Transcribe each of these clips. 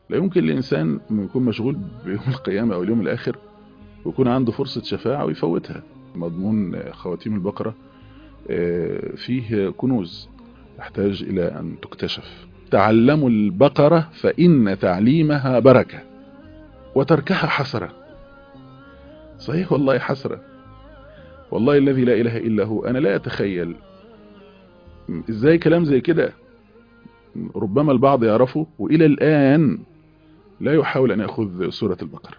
لا يمكن الإنسان يكون مشغول بيوم القيامة أو اليوم الآخر ويكون عنده فرصة شفاعة ويفوتها مضمون خواتيم البقرة فيه كنوز تحتاج إلى أن تكتشف تعلموا البقرة فإن تعليمها بركة وتركها حسرة صحيح والله حسرة والله الذي لا إله إلا هو أنا لا أتخيل إزاي كلام زي كده ربما البعض يعرفه وإلى الآن لا يحاول أن يأخذ سورة البقرة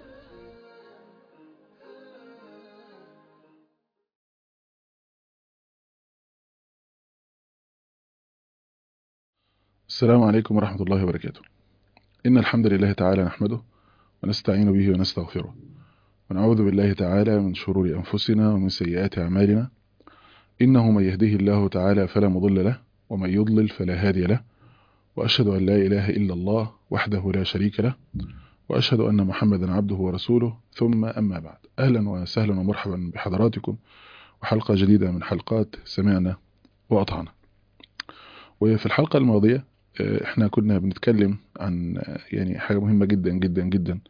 السلام عليكم ورحمة الله وبركاته إن الحمد لله تعالى نحمده ونستعين به ونستغفره ونعوذ بالله تعالى من شرور أنفسنا ومن سيئات أعمالنا إنه من يهده الله تعالى فلا مضل له ومن يضلل فلا هادي له وأشهد أن لا إله إلا الله وحده لا شريك له وأشهد أن محمدا عبده ورسوله ثم أما بعد أهلا وسهلا ومرحبا بحضراتكم وحلقة جديدة من حلقات سمعنا وأطعنا وفي الحلقة الماضية احنا كنا بنتكلم عن يعني حاجة مهمة جدا جدا جدا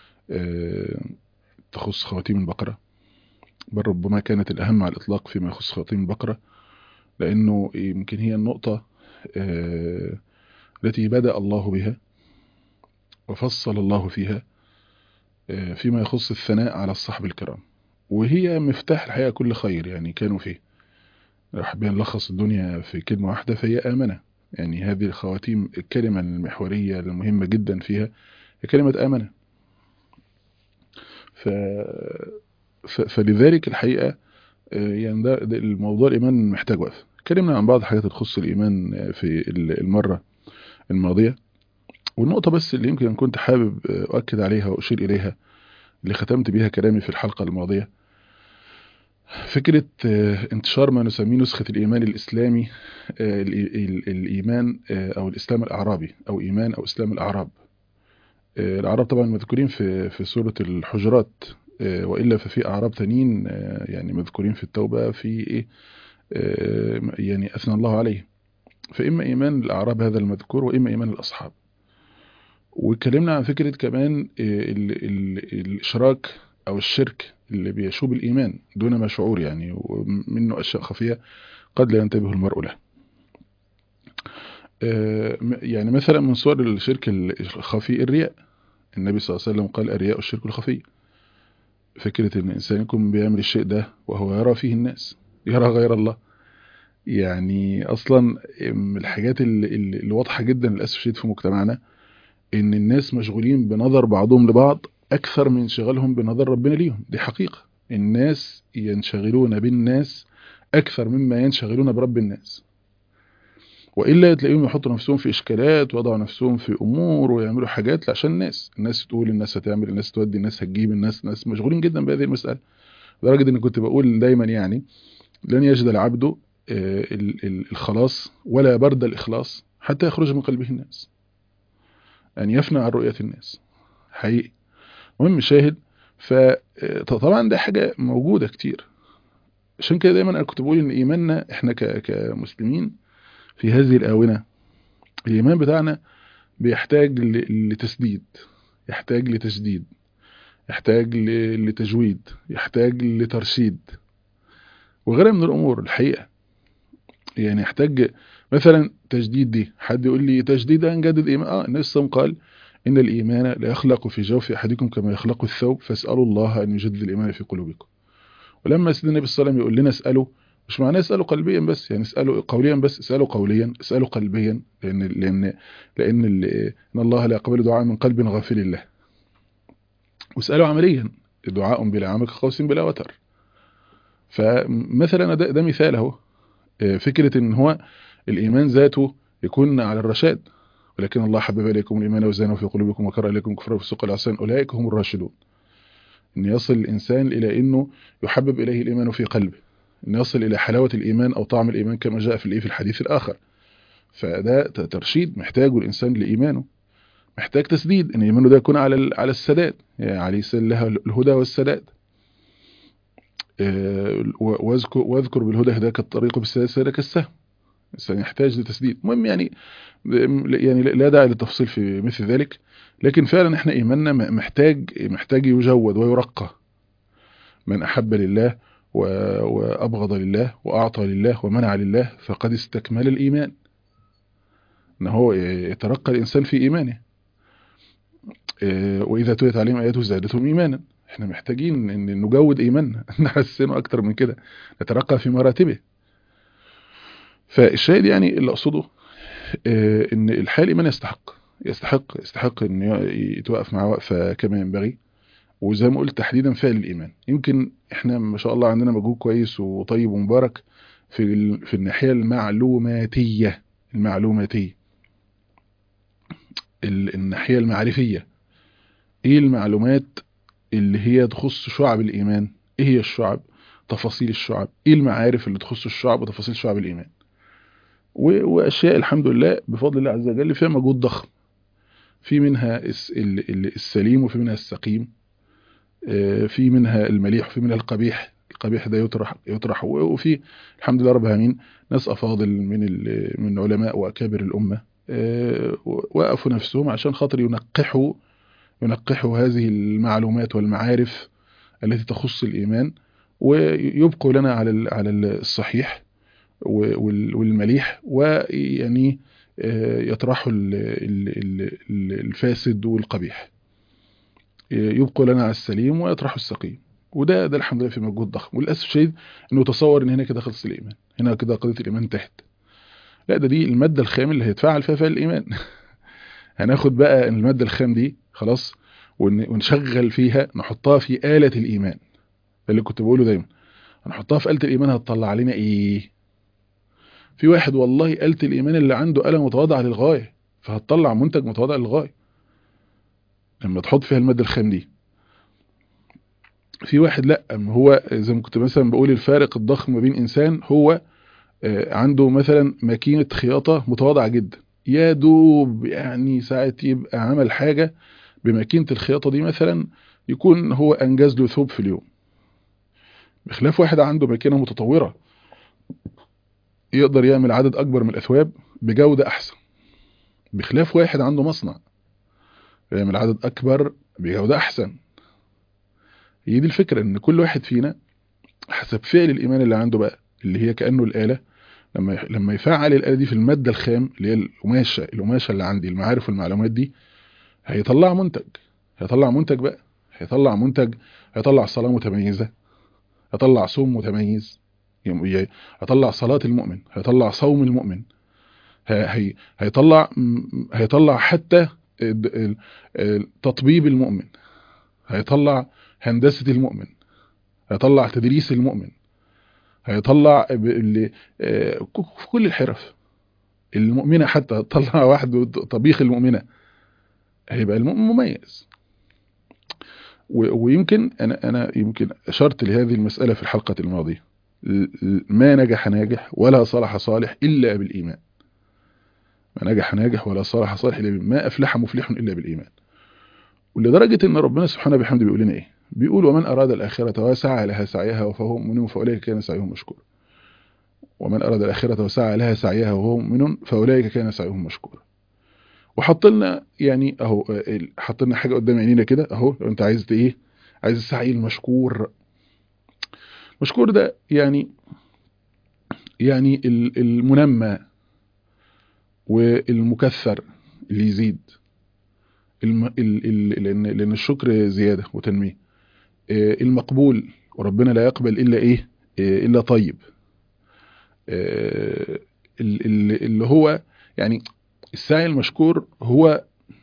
تخص خواتيم البقرة بل ربما كانت الأهم على الإطلاق فيما يخص خواتيم البقرة لأنه يمكن هي النقطة التي بدأ الله بها وفصل الله فيها فيما يخص الثناء على الصحب الكرام وهي مفتاح الحقيقة كل خير يعني كانوا فيه لو حبينا نلخص الدنيا في كلمة واحدة فهي آمنة يعني هذه الخواتيم الكلمة المحورية المهمة جدا فيها هي كلمة آمنة ف... ف... فلذلك الحقيقة يعني ده, ده الموضوع الإيمان محتاج وقف اتكلمنا عن بعض الحاجات تخص الإيمان في المرة الماضية والنقطة بس اللي يمكن كنت حابب أؤكد عليها وأشير إليها اللي ختمت بيها كلامي في الحلقة الماضية فكرة انتشار ما نسميه نسخة الإيمان الإسلامي الإيمان أو الإسلام الأعرابي أو إيمان أو إسلام الأعراب الأعراب طبعا مذكورين في في سورة الحجرات وإلا ففي أعراب تانيين يعني مذكورين في التوبة في إيه يعني أثنى الله عليه فإما إيمان الأعراب هذا المذكور وإما إيمان الأصحاب واتكلمنا عن فكرة كمان ال ال الإشراك أو الشرك اللي بيشوب الإيمان دون ما شعور يعني ومنه أشياء خفية قد لا ينتبه المرء له يعني مثلا من صور الشرك الخفي الرياء النبي صلى الله عليه وسلم قال الرياء الشرك الخفي فكرة ان الانسان يكون بيعمل الشيء ده وهو يرى فيه الناس يرى غير الله يعني اصلا من الحاجات اللي, اللي واضحة جدا للأسف الشديد في مجتمعنا ان الناس مشغولين بنظر بعضهم لبعض اكثر من انشغالهم بنظر ربنا ليهم دي حقيقة الناس ينشغلون بالناس اكثر مما ينشغلون برب الناس وإلا تلاقيهم يحطوا نفسهم في إشكالات ويضعوا نفسهم في أمور ويعملوا حاجات عشان الناس الناس تقول الناس هتعمل الناس تودي الناس هتجيب الناس الناس مشغولين جدا بهذه المسألة لدرجة إن كنت بقول دايما يعني لن يجد العبد الخلاص ولا برد الإخلاص حتى يخرج من قلبه الناس أن يفنى عن رؤية الناس حقيقي مهم شاهد فطبعا ده حاجة موجودة كتير عشان كده دايما أنا كنت بقول إن إيماننا إحنا كمسلمين في هذه الآونة الإيمان بتاعنا بيحتاج لتسديد يحتاج لتجديد يحتاج لتجويد يحتاج لترشيد وغيرها من الأمور الحقيقة يعني يحتاج مثلا تجديد دي حد يقول لي تجديد نجدد إيمان آه النبي صلى الله عليه وسلم قال إن الإيمان لا يخلق في جوف أحدكم كما يخلق الثوب فاسألوا الله أن يجدد الإيمان في قلوبكم ولما سيدنا النبي صلى الله عليه وسلم يقول لنا اسألوا مش معناه اسأله قلبيا بس يعني اسأله قوليا بس اسأله قوليا اسأله قلبيا لأن لأن لأن إن الله لا يقبل دعاء من قلب غافل له واسأله عمليا دعاء بلا عمل كقوس بلا وتر فمثلا ده, ده مثال اهو فكرة ان هو الإيمان ذاته يكون على الرشاد ولكن الله حبب إليكم الإيمان وزانه في قلوبكم وكره إليكم كفر وفسوق العصيان أولئك هم الراشدون ان يصل الإنسان إلى أنه يحبب إليه الإيمان في قلبه ان يصل الى حلاوة الايمان او طعم الايمان كما جاء في في الحديث الاخر فده ترشيد محتاجه الانسان لايمانه محتاج تسديد ان ايمانه ده يكون على على السداد يعني عليه لها الهدى والسداد واذكر واذكر بالهدى هداك الطريق بالسداد سدادك السهم الانسان يحتاج لتسديد المهم يعني يعني لا داعي للتفصيل في مثل ذلك لكن فعلا احنا ايماننا محتاج محتاج يجود ويرقى من احب لله وابغض لله واعطى لله ومنع لله فقد استكمل الايمان ان هو يترقى الانسان في ايمانه واذا تليت عليهم اياته زادتهم ايمانا احنا محتاجين ان نجود ايماننا نحسنه اكتر من كده نترقى في مراتبه فالشاهد يعني اللي اقصده ان الحياه الايمان يستحق يستحق يستحق ان يتوقف مع وقفه كما ينبغي وزي ما قلت تحديدا فعل الايمان يمكن احنا ما شاء الله عندنا مجهود كويس وطيب ومبارك في في الناحيه المعلوماتيه المعلوماتيه الناحيه المعرفيه ايه المعلومات اللي هي تخص شعب الايمان ايه هي الشعب تفاصيل الشعب ايه المعارف اللي تخص الشعب وتفاصيل شعب الايمان واشياء الحمد لله بفضل الله عز وجل فيها مجهود ضخم في منها السليم وفي منها السقيم في منها المليح وفي منها القبيح القبيح ده يطرح يطرح وفي الحمد لله رب العالمين ناس افاضل من من علماء واكابر الامه وقفوا نفسهم عشان خاطر ينقحوا ينقحوا هذه المعلومات والمعارف التي تخص الايمان ويبقوا لنا على على الصحيح والمليح ويعني يطرحوا الفاسد والقبيح يبقوا لنا على السليم ويطرحوا السقيم وده ده الحمد لله في مجهود ضخم وللاسف الشديد انه تصور ان هنا كده خلص الايمان هنا كده قضيه الايمان انتهت لا ده دي الماده الخام اللي هيتفاعل فيها فعل الايمان هناخد بقى الماده الخام دي خلاص ونشغل فيها نحطها في آلة الإيمان ده اللي كنت بقوله دايما هنحطها في آلة الإيمان هتطلع علينا إيه في واحد والله آلة الإيمان اللي عنده آلة متواضعة للغاية فهتطلع منتج متواضع للغاية لما تحط فيها المادة الخام دي في واحد لا هو زي ما كنت مثلا بقول الفارق الضخم ما بين إنسان هو عنده مثلا ماكينة خياطة متواضعة جدا يا دوب يعني ساعة يبقى عمل حاجة بماكينة الخياطة دي مثلا يكون هو أنجز له ثوب في اليوم بخلاف واحد عنده ماكينة متطورة يقدر يعمل عدد أكبر من الأثواب بجودة أحسن بخلاف واحد عنده مصنع يعمل عدد أكبر بجودة أحسن هي دي الفكرة إن كل واحد فينا حسب فعل الإيمان اللي عنده بقى اللي هي كأنه الآلة لما لما يفعل الآلة دي في المادة الخام اللي هي القماشة القماشة اللي عندي المعارف والمعلومات دي هيطلع منتج هيطلع منتج بقى هيطلع منتج هيطلع صلاة متميزة هيطلع صوم متميز هيطلع صلاة المؤمن هيطلع صوم المؤمن هي هيطلع هيطلع حتى تطبيب المؤمن هيطلع هندسة المؤمن هيطلع تدريس المؤمن هيطلع في كل الحرف المؤمنة حتى تطلع واحد طبيخ المؤمنة هيبقى المؤمن مميز ويمكن انا انا يمكن اشرت لهذه المسألة في الحلقة الماضية ما نجح ناجح ولا صلح صالح الا بالايمان ما نجح ناجح ولا صلح صالح الا بالإيمان ما افلح مفلح الا بالايمان ولدرجة ان ربنا سبحانه بحمده بيقول لنا ايه بيقول ومن اراد الاخرة وسعى لها سعيها وفهو مؤمن فاولئك كان سعيهم مشكورا ومن اراد الاخرة وسعى لها سعيها وهو مؤمن فاولئك كان سعيهم مشكورا وحط لنا يعني اهو حط لنا حاجه قدام عينينا كده اهو لو انت عايز ايه عايز السعي المشكور مشكور ده يعني يعني المنمى والمكثر اللي يزيد الم... ال... ال... لان لان الشكر زياده وتنميه المقبول وربنا لا يقبل الا ايه الا طيب اللي هو يعني السعي المشكور هو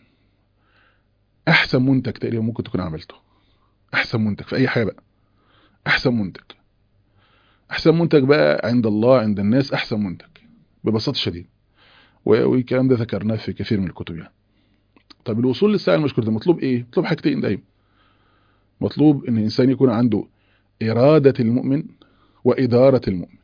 احسن منتج تقريبا ممكن تكون عملته احسن منتج في اي حاجه بقى احسن منتج احسن منتج بقى عند الله عند الناس احسن منتج ببساطه شديده والكلام ده ذكرناه في كثير من الكتب يعني طب الوصول للسعي المشكور ده مطلوب ايه مطلوب حاجتين دايما مطلوب ان الانسان يكون عنده اراده المؤمن واداره المؤمن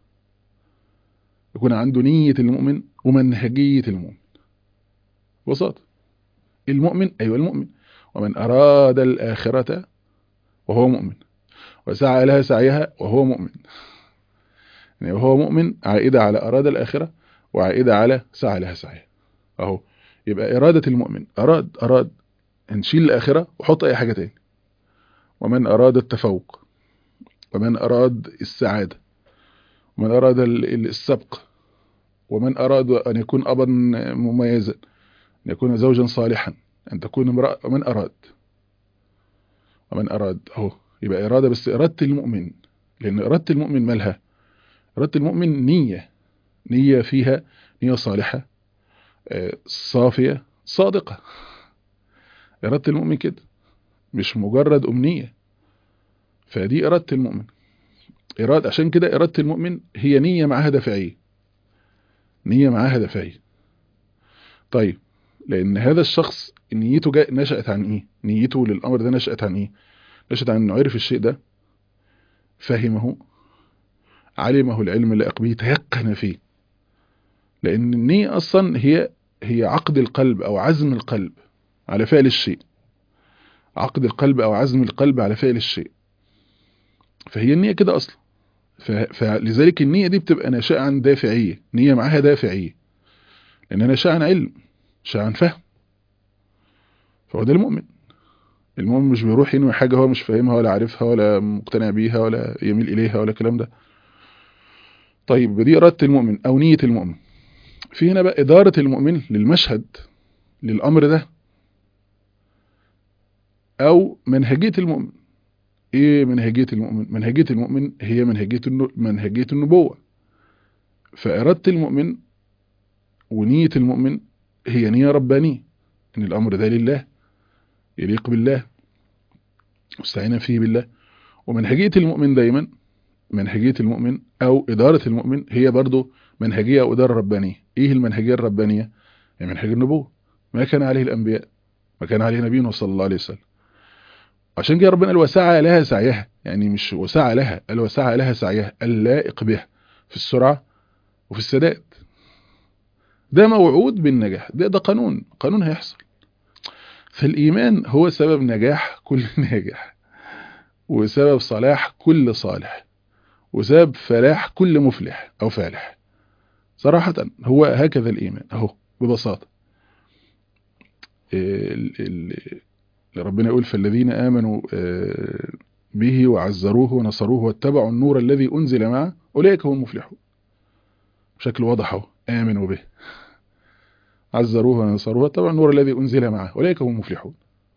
يكون عنده نيه المؤمن ومنهجيه المؤمن ببساطه المؤمن ايوه المؤمن ومن اراد الاخره وهو مؤمن وسعى لها سعيها وهو مؤمن يعني وهو مؤمن عائده على اراد الاخره وعائدة على سعى لها سعيها اهو يبقى إرادة المؤمن أراد أراد هنشيل الآخرة وحط أي حاجة تاني ومن أراد التفوق ومن أراد السعادة ومن أراد السبق ومن أراد أن يكون أبا مميزا أن يكون زوجا صالحا أن تكون امرأة ومن أراد ومن أراد أهو يبقى إرادة بس إرادة المؤمن لأن إرادة المؤمن مالها إرادة المؤمن نية نية فيها نية صالحة صافية صادقة إرادة المؤمن كده مش مجرد أمنية فدي إرادة المؤمن إرادة عشان كده إرادة المؤمن هي نية معاها دافعية نية معاها دافعية طيب لأن هذا الشخص نيته جاء نشأت عن إيه نيته للأمر ده نشأت عن إيه نشأت عن أنه عرف الشيء ده فهمه علمه العلم اللائق به تيقن فيه لأن النية أصلا هي هي عقد القلب أو عزم القلب على فعل الشيء عقد القلب أو عزم القلب على فعل الشيء فهي النية كده أصلا فلذلك النية دي بتبقى ناشئة عن دافعية نية معاها دافعية لأنها ناشئة عن علم ناشئة عن فهم فهو ده المؤمن المؤمن مش بيروح ينوي حاجة هو مش فاهمها ولا عارفها ولا مقتنع بيها ولا يميل إليها ولا الكلام ده طيب دي إرادة المؤمن أو نية المؤمن في هنا بقى إدارة المؤمن للمشهد للأمر ده أو منهجية المؤمن إيه منهجية المؤمن منهجية المؤمن هي منهجية منهجية النبوة فإرادة المؤمن ونية المؤمن هي نية ربانية إن الأمر ده لله يليق بالله مستعينا فيه بالله ومنهجية المؤمن دايما منهجية المؤمن أو إدارة المؤمن هي برضو منهجية أو إدارة ربانية إيه المنهجية الربانية؟ يعني منهج النبوة ما كان عليه الأنبياء ما كان عليه نبينا صلى الله عليه وسلم عشان كده ربنا قال وسعى لها سعيها يعني مش وسعى لها قال وسعى لها سعيها اللائق بها في السرعة وفي السداد ده موعود بالنجاح ده ده قانون قانون هيحصل فالإيمان هو سبب نجاح كل ناجح وسبب صلاح كل صالح وسبب فلاح كل مفلح أو فالح صراحة هو هكذا الإيمان أهو ببساطة ربنا يقول فالذين آمنوا به وعزروه ونصروه واتبعوا النور الذي أنزل معه أولئك هم المفلحون بشكل واضح اهو آمنوا به عزروه ونصروه واتبعوا النور الذي أنزل معه أولئك هم المفلحون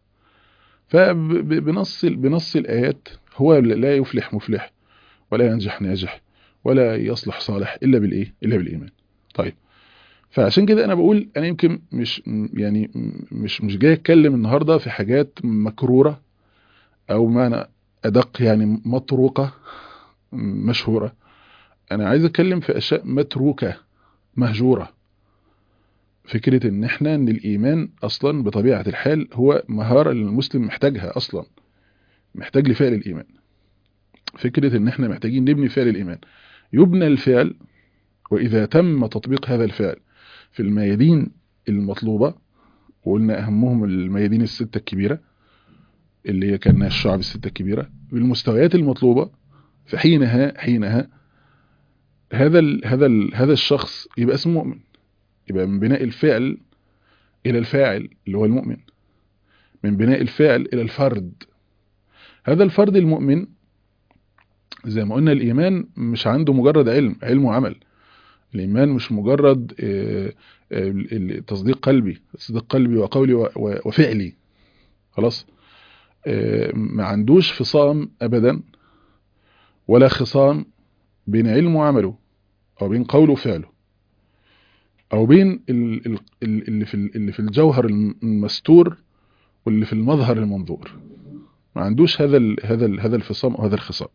فبنص بنص الآيات هو لا يفلح مفلح ولا ينجح ناجح ولا يصلح صالح إلا بالإيه إلا بالإيمان طيب فعشان كده انا بقول انا يمكن مش يعني مش مش جاي اتكلم النهارده في حاجات مكروره او معنى ادق يعني مطروقه مشهوره انا عايز اتكلم في اشياء متروكه مهجوره فكره ان احنا ان الايمان اصلا بطبيعه الحال هو مهاره المسلم محتاجها اصلا محتاج لفعل الايمان فكره ان احنا محتاجين نبني فعل الايمان يبنى الفعل واذا تم تطبيق هذا الفعل في الميادين المطلوبة وقلنا أهمهم الميادين الستة الكبيرة اللي هي كان الشعب الستة الكبيرة بالمستويات المطلوبة فحينها حينها هذا ال هذا ال هذا الشخص يبقى اسمه مؤمن يبقى من بناء الفعل إلى الفاعل اللي هو المؤمن من بناء الفعل إلى الفرد هذا الفرد المؤمن زي ما قلنا الإيمان مش عنده مجرد علم علم وعمل الإيمان مش مجرد تصديق قلبي تصديق قلبي وقولي وفعلي خلاص ما عندوش فصام أبدا ولا خصام بين علمه وعمله أو بين قوله وفعله أو بين اللي في اللي في الجوهر المستور واللي في المظهر المنظور ما عندوش هذا ال هذا ال هذا الفصام أو هذا الخصام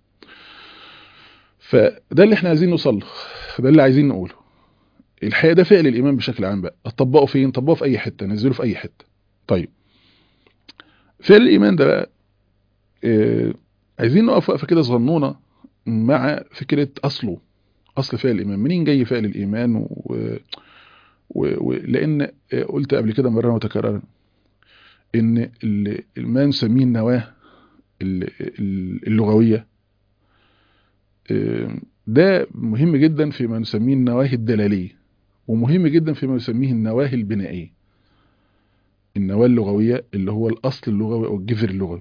فده اللي احنا عايزين نوصل له ده اللي عايزين نقوله الحقيقه ده فعل الايمان بشكل عام بقى اطبقه فين طبقه في اي حته نزله في اي حته طيب فعل الايمان ده بقى اه عايزين نقف وقفه كده صغنونه مع فكره اصله اصل فعل الايمان منين جاي فعل الايمان و... و... و... لان قلت قبل كده مره متكرره ان ما نسميه النواه اللغويه ده مهم جدا في ما نسميه النواهي الدلالية ومهم جدا فيما يسميه النواهي البنائية النواة اللغوية اللي هو الأصل اللغوي أو الجذر اللغوي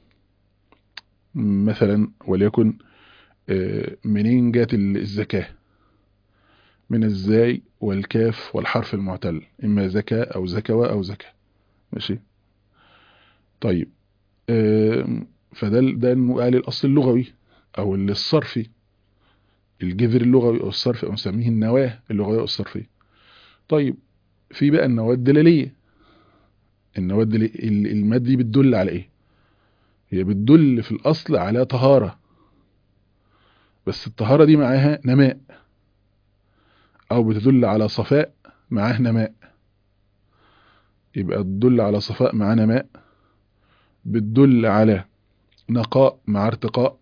مثلا وليكن منين جات الزكاة من الزاي والكاف والحرف المعتل إما زكاة أو زكوة أو زكاة ماشي طيب فده ده قال الأصل اللغوي أو الصرفي الجذر اللغوي أو الصرفي أو نسميه النواة اللغوية أو الصرفية طيب في بقى النواة الدلالية النواة المادة دي بتدل على إيه هي بتدل في الأصل على طهارة بس الطهارة دي معاها نماء أو بتدل على صفاء معاه نماء يبقى تدل على صفاء مع نماء بتدل على نقاء مع ارتقاء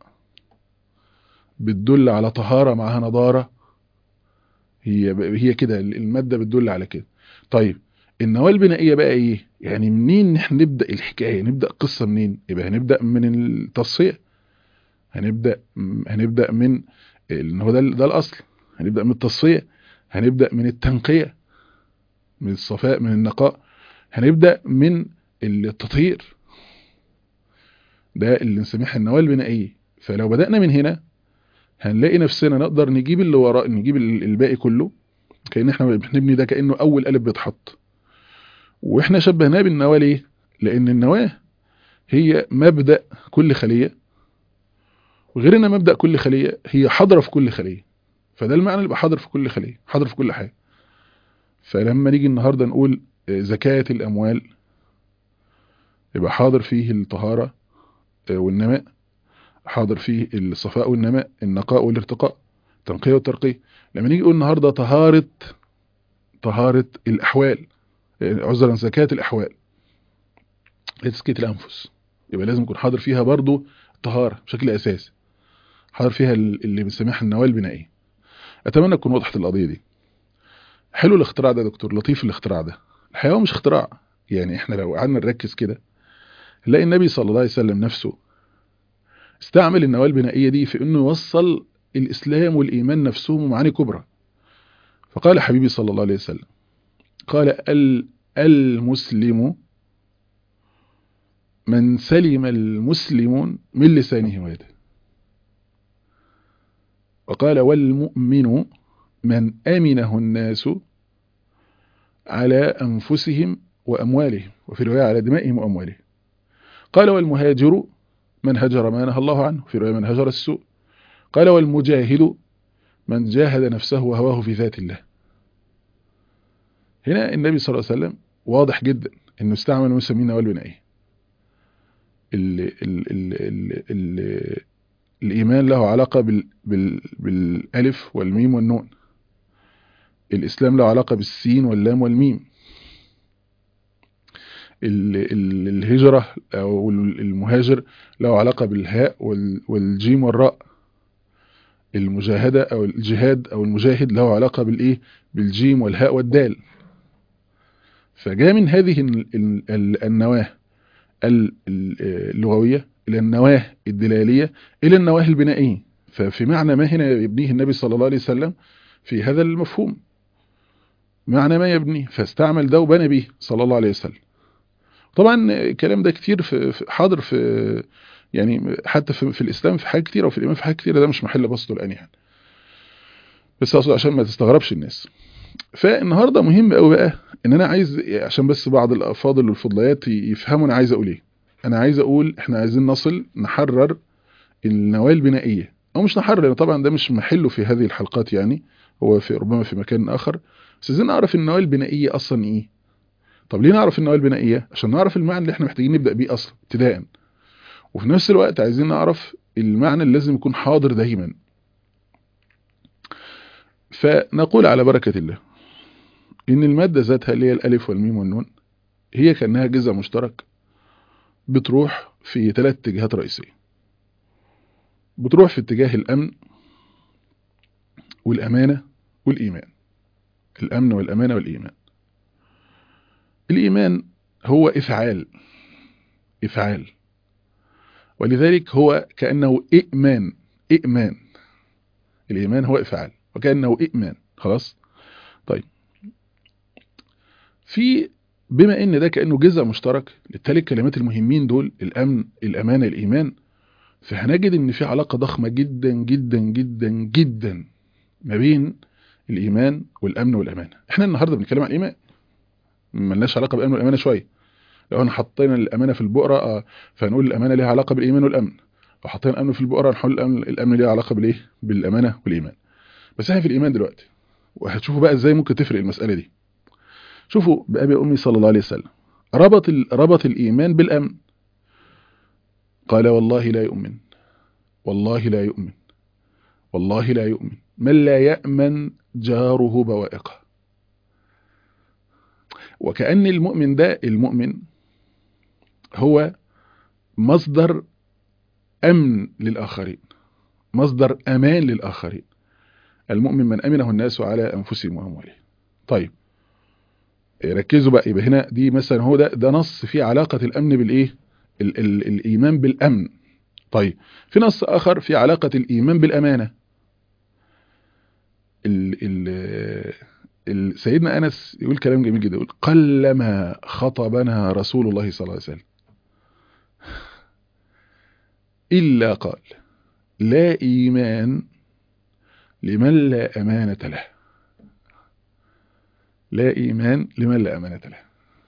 بتدل على طهارة معها نضارة هي هي كده المادة بتدل على كده طيب النواة البنائية بقى ايه يعني منين نحن نبدأ الحكاية نبدأ قصة منين يبقى هنبدأ من التصفية هنبدأ هنبدأ من ان هو ده ده الاصل هنبدأ من التصفية هنبدأ من التنقية من الصفاء من النقاء هنبدأ من التطهير ده اللي نسميها النواة البنائية فلو بدأنا من هنا هنلاقي نفسنا نقدر نجيب اللي وراء نجيب الباقي كله كأن احنا بنبني ده كأنه أول قلب بيتحط واحنا شبهناه بالنواة ليه؟ لأن النواة هي مبدأ كل خلية وغير انها مبدأ كل خلية هي حاضرة في كل خلية فده المعنى اللي يبقى حاضر في كل خلية حاضر في كل حاجة فلما نيجي النهاردة نقول زكاة الأموال يبقى حاضر فيه الطهارة والنماء حاضر فيه الصفاء والنماء النقاء والارتقاء التنقية والترقية لما نيجي نقول النهاردة طهارة طهارة الأحوال عذرا زكاة الأحوال تزكية الأنفس يبقى لازم يكون حاضر فيها برضو الطهارة بشكل أساسي حاضر فيها اللي بنسميها النواة البنائية أتمنى تكون وضحت القضية دي حلو الاختراع ده دكتور لطيف الاختراع ده الحقيقة مش اختراع يعني احنا لو قعدنا نركز كده نلاقي النبي صلى الله عليه وسلم نفسه استعمل النواة البنائية دي في انه يوصل الاسلام والايمان نفسهم ومعاني كبرى فقال حبيبي صلى الله عليه وسلم قال المسلم من سلم المسلمون من لسانه ويده وقال والمؤمن من أمنه الناس على أنفسهم وأموالهم وفي رواية على دمائهم وأموالهم قال والمهاجر من هجر ما نهى الله عنه في رواية من هجر السوء قال والمجاهد من جاهد نفسه وهواه في ذات الله هنا النبي صلى الله عليه وسلم واضح جدا انه استعمل مسمين نوال بنائيه ال ال ال ال ال الإيمان له علاقة بال بال بالألف والميم والنون الإسلام له علاقة بالسين واللام والميم ال ال الهجرة أو المهاجر له علاقة بالهاء والجيم والراء المجاهدة أو الجهاد أو المجاهد له علاقة بالإيه بالجيم والهاء والدال فجاء من هذه النواة اللغوية إلى النواه الدلالية إلى النواه البنائية ففي معنى ما هنا يبنيه النبي صلى الله عليه وسلم في هذا المفهوم معنى ما يبنيه فاستعمل ده وبنى به صلى الله عليه وسلم طبعا الكلام ده كتير في حاضر في يعني حتى في, في الإسلام في حاجات كتيرة وفي الإيمان في حاجات كتيرة ده مش محل بسطه الآن يعني بس أقصد عشان ما تستغربش الناس فالنهارده مهم قوي بقى ان انا عايز عشان بس بعض الافاضل والفضليات يفهموا انا عايز اقول ايه انا عايز اقول احنا عايزين نصل نحرر النواة البنائية او مش نحرر لان طبعا ده مش محله في هذه الحلقات يعني هو في ربما في مكان اخر بس عايزين نعرف النواة البنائية اصلا ايه طب ليه نعرف النواة البنائية عشان نعرف المعنى اللي احنا محتاجين نبدأ بيه اصلا ابتداء وفي نفس الوقت عايزين نعرف المعنى اللي لازم يكون حاضر دايما فنقول على بركة الله ان المادة ذاتها اللي هي الالف والميم والنون هي كأنها جزء مشترك بتروح في ثلاث اتجاهات رئيسية بتروح في اتجاه الأمن والأمانة والإيمان الأمن والأمانة والإيمان الإيمان هو إفعال إفعال ولذلك هو كأنه إئمان إئمان الإيمان هو إفعال وكأنه إئمان خلاص طيب في بما ان ده كانه جزء مشترك للثلاث كلمات المهمين دول الامن الامانه الايمان فهنجد ان في علاقه ضخمه جدا جدا جدا جدا ما بين الايمان والامن والامانه احنا النهارده بنتكلم عن الايمان ملناش علاقه بالامن والامانه شويه لو احنا حطينا الامانه في البقره آه فنقول الامانه ليها علاقه بالايمان والامن لو حطينا الامن في البقره نقول الامن الامن ليه علاقه بالايه بالامانه والايمان بس احنا في الايمان دلوقتي وهتشوفوا بقى ازاي ممكن تفرق المساله دي شوفوا بأبي أمي صلى الله عليه وسلم ربط ربط الإيمان بالأمن قال والله لا يؤمن والله لا يؤمن والله لا يؤمن من لا يأمن جاره بوائقه وكأن المؤمن ده المؤمن هو مصدر أمن للآخرين مصدر أمان للآخرين المؤمن من أمنه الناس على أنفسهم وأموالهم طيب ركزوا بقى يبقى هنا دي مثلا هو ده ده نص فيه علاقة الأمن بالإيه ال ال الإيمان بالأمن طيب في نص آخر في علاقة الإيمان بالأمانة ال ال ال سيدنا أنس يقول كلام جميل جدا يقول قلما خطبنا رسول الله صلى الله عليه وسلم إلا قال لا إيمان لمن لا أمانة له لا إيمان لمن لا أمانة له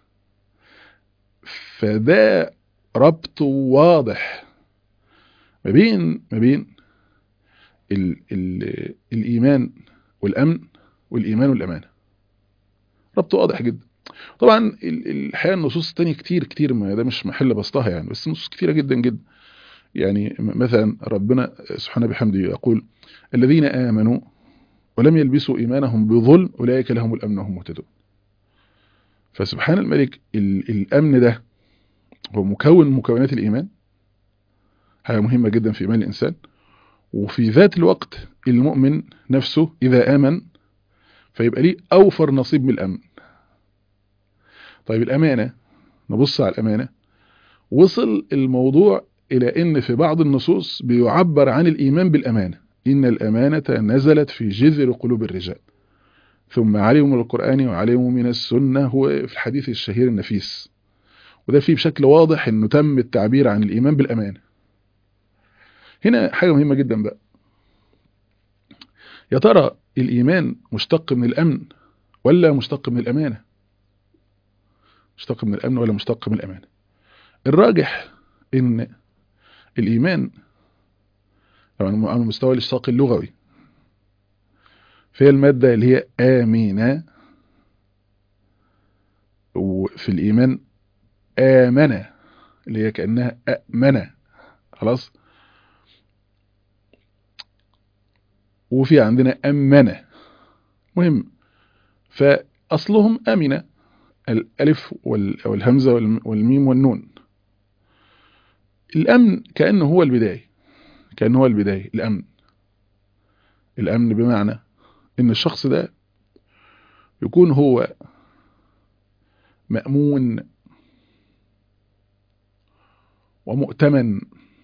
فده ربط واضح ما بين ما بين ال ال الإيمان والأمن والإيمان والأمانة ربط واضح جدا طبعا الحقيقة النصوص التانية كتير كتير ما ده مش محل بسطها يعني بس نصوص كتيرة جدا جدا يعني مثلا ربنا سبحانه بحمده يقول الذين آمنوا ولم يلبسوا إيمانهم بظلم أولئك لهم الأمن وهم مهتدون فسبحان الملك الأمن ده هو مكون من مكونات الإيمان حاجة مهمة جدا في إيمان الإنسان وفي ذات الوقت المؤمن نفسه إذا آمن فيبقى ليه أوفر نصيب من الأمن طيب الأمانة نبص على الأمانة وصل الموضوع إلى أن في بعض النصوص بيعبر عن الإيمان بالأمانة إن الأمانة نزلت في جذر قلوب الرجال ثم علموا من القرآن وعلموا من السنة هو في الحديث الشهير النفيس وده فيه بشكل واضح أنه تم التعبير عن الإيمان بالأمانة هنا حاجة مهمة جدا بقى يا ترى الإيمان مشتق من الأمن ولا مشتق من الأمانة مشتق من الأمن ولا مشتق من الأمانة الراجح إن الإيمان طبعا على المستوى الاشتقاق اللغوي فهي المادة اللي هي آمنة وفي الإيمان آمنة اللي هي كأنها أأمنة خلاص وفي عندنا أمنة مهم فأصلهم أمنة الألف والهمزة والميم والنون الأمن كأنه هو البداية كأنه هو البداية الأمن الأمن بمعنى إن الشخص ده يكون هو مأمون ومؤتمن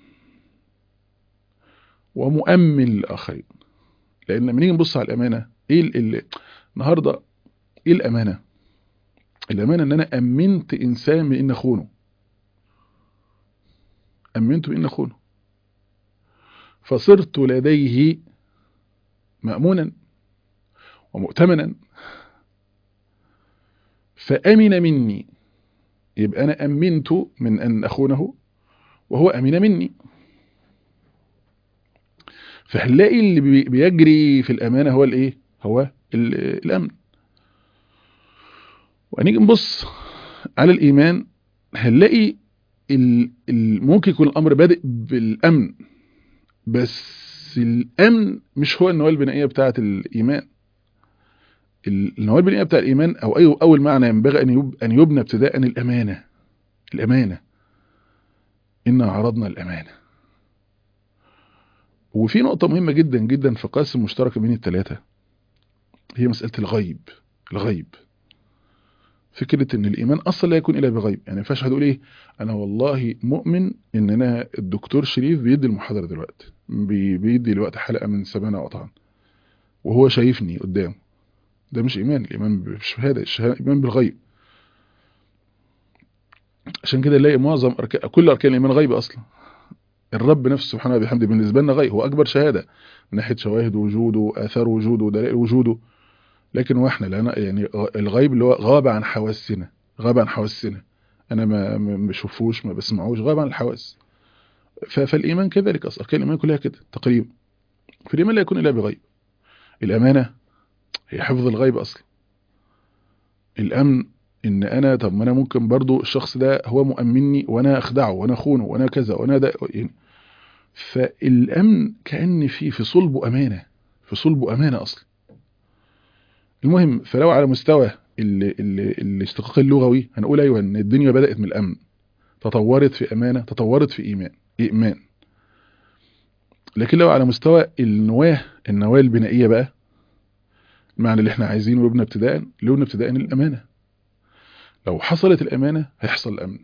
ومؤمن للآخرين لأن لما نيجي نبص على الأمانة إيه اللي النهاردة إيه الأمانة الأمانة إن أنا أمنت إنسان من إن أخونه أمنت بإن أخونه فصرت لديه مأمونا ومؤتمنا فأمن مني يبقى أنا أمنت من أن أخونه وهو أمن مني فهنلاقي اللي بيجري في الأمانة هو الإيه؟ هو الأمن وهنيجي نبص على الإيمان هنلاقي ممكن يكون الأمر بادئ بالأمن بس الأمن مش هو النواة البنائية بتاعة الإيمان النواة البنائية بتاع الإيمان أو أي أول معنى ينبغي أن يبنى ابتداء الأمانة الأمانة إنا عرضنا الأمانة وفي نقطة مهمة جدا جدا في قاسم مشترك بين الثلاثة هي مسألة الغيب الغيب فكرة ان الايمان اصلا لا يكون الا بغيب يعني ما ينفعش هتقول ايه انا والله مؤمن ان انا الدكتور شريف بيدي المحاضرة دلوقتي بي بيدي الوقت حلقة من سبانة قطعا وهو شايفني قدامه ده مش ايمان الايمان مش شهادة الايمان بالغيب عشان كده نلاقي معظم أركان كل أركان الإيمان غيب أصلا الرب نفسه سبحانه وبحمده بالنسبة لنا غيب هو أكبر شهادة من ناحية شواهد وجوده آثار وجوده ودلائل وجوده لكن واحنا لنا يعني الغيب اللي هو غاب عن حواسنا غاب عن حواسنا انا ما ما بشوفوش ما بسمعوش غاب عن الحواس فالايمان كذلك اصلا اركان الايمان كلها كده تقريبا فالايمان لا يكون الا بغيب الامانه هي حفظ الغيب اصلا الامن ان انا طب ما انا ممكن برضو الشخص ده هو مؤمني وانا اخدعه وانا اخونه وانا كذا وانا ده يعني فالامن كان في في صلبه امانه في صلبه امانه اصلا المهم فلو على مستوى ال ال الاشتقاق اللغوي هنقول ايوه ان الدنيا بدات من الامن تطورت في امانه تطورت في ايمان ايمان لكن لو على مستوى النواه النواه البنائيه بقى المعنى اللي احنا عايزينه لبنى ابتداء لبنى ابتداء الامانه لو حصلت الامانه هيحصل الامن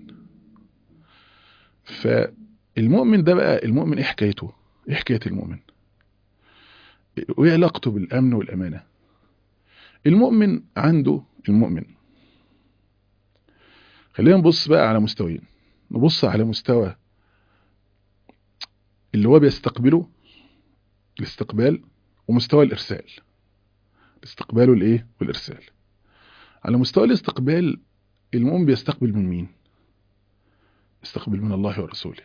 فالمؤمن ده بقى المؤمن ايه حكايته ايه حكايه المؤمن وايه علاقته بالامن والامانه المؤمن عنده المؤمن خلينا نبص بقى على مستويين نبص على مستوى اللي هو بيستقبله الاستقبال ومستوى الارسال الاستقبال والايه والارسال على مستوى الاستقبال المؤمن بيستقبل من مين يستقبل من الله ورسوله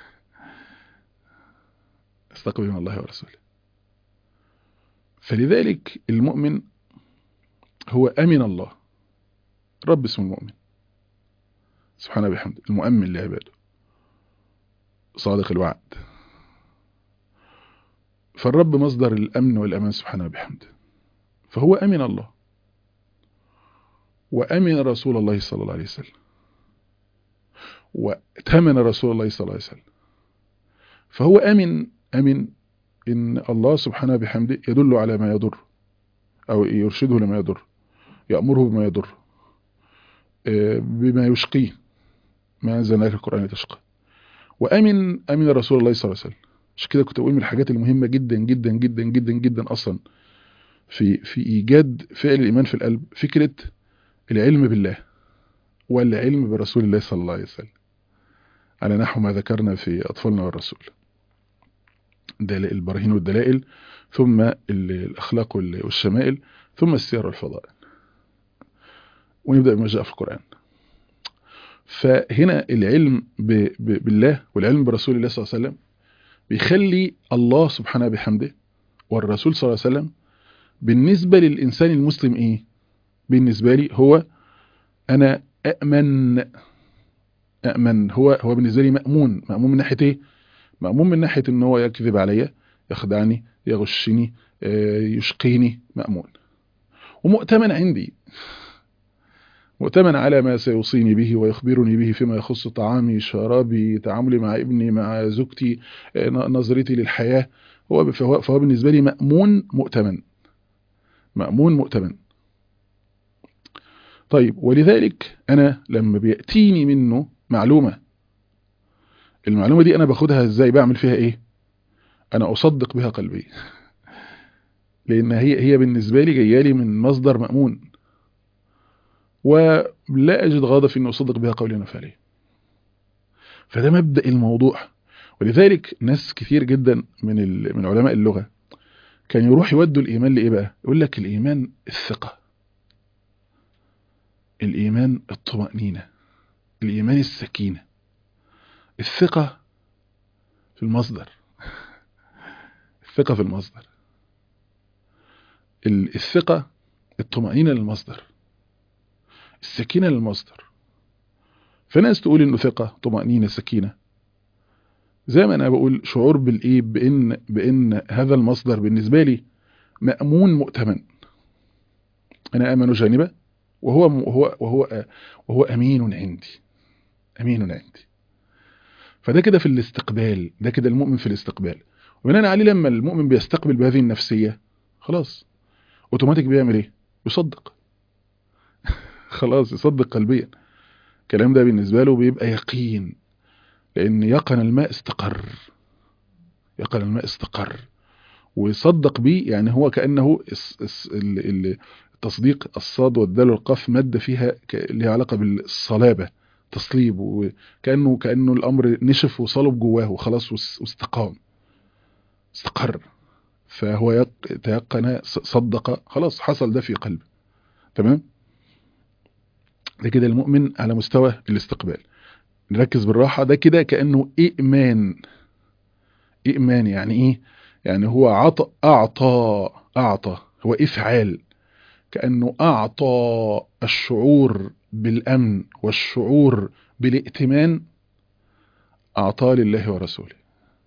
يستقبل من الله ورسوله فلذلك المؤمن هو أمن الله رب اسمه المؤمن سبحانه بحمده المؤمن لعباده صادق الوعد فالرب مصدر الأمن والأمان سبحانه بحمده فهو أمن الله وأمن رسول الله صلى الله عليه وسلم واتمن رسول الله صلى الله عليه وسلم فهو أمن أمن إن الله سبحانه بحمده يدل على ما يضر أو يرشده لما يضر يأمره بما يضر بما يشقيه ما أنزلناك القرآن تشقى وأمن أمن رسول الله صلى الله عليه وسلم عشان كده كنت بقول من الحاجات المهمة جدا جدا جدا جدا جدا أصلا في في إيجاد فعل الإيمان في القلب فكرة العلم بالله والعلم برسول الله صلى الله عليه وسلم على نحو ما ذكرنا في أطفالنا والرسول البراهين والدلائل ثم الأخلاق والشمائل ثم السير والفضائل ونبدأ بما جاء في القرآن فهنا العلم ب ب بالله والعلم برسول الله صلى الله عليه وسلم بيخلي الله سبحانه بحمده والرسول صلى الله عليه وسلم بالنسبة للإنسان المسلم إيه بالنسبة لي هو أنا أأمن أأمن هو هو بالنسبة لي مأمون مأمون من ناحية إيه مأمون من ناحية إن هو يكذب عليا يخدعني يغشني يشقيني مأمون ومؤتمن عندي مؤتمن على ما سيوصيني به ويخبرني به فيما يخص طعامي شرابي تعاملي مع ابني مع زوجتي نظرتي للحياة هو فهو, فهو بالنسبة لي مأمون مؤتمن مأمون مؤتمن طيب ولذلك أنا لما بيأتيني منه معلومة المعلومة دي أنا باخدها إزاي بعمل فيها إيه أنا أصدق بها قلبي لأن هي هي بالنسبة لي جايه لي من مصدر مأمون ولا أجد غاضة في أن أصدق بها قولي وفعلي فده مبدأ الموضوع ولذلك ناس كثير جدا من من علماء اللغة كان يروح يودوا الإيمان لإيه بقى يقول لك الإيمان الثقة الإيمان الطمأنينة الإيمان السكينة الثقة في المصدر الثقة في المصدر الثقة الطمأنينة للمصدر السكينة للمصدر فناس تقول انه ثقة طمأنينة سكينة زي ما انا بقول شعور بالايه بان بان هذا المصدر بالنسبة لي مأمون مؤتمن انا امن جانبه وهو وهو وهو وهو امين عندي امين عندي فده كده في الاستقبال ده كده المؤمن في الاستقبال وبناء عليه لما المؤمن بيستقبل بهذه النفسية خلاص اوتوماتيك بيعمل ايه يصدق خلاص يصدق قلبيا الكلام ده بالنسبة له بيبقى يقين لان يقن الماء استقر يقن الماء استقر ويصدق بيه يعني هو كأنه التصديق الصاد والدال والقاف مادة فيها لها علاقة بالصلابة تصليب وكانه كانه الامر نشف وصلب جواه وخلاص واستقام استقر فهو يق... تيقن صدق خلاص حصل ده في قلبه تمام ده كده المؤمن على مستوى الاستقبال نركز بالراحة ده كده كأنه إيمان إيمان يعني إيه يعني هو عطى أعطى أعطى هو إفعال كأنه أعطى الشعور بالأمن والشعور بالائتمان أعطاه لله ورسوله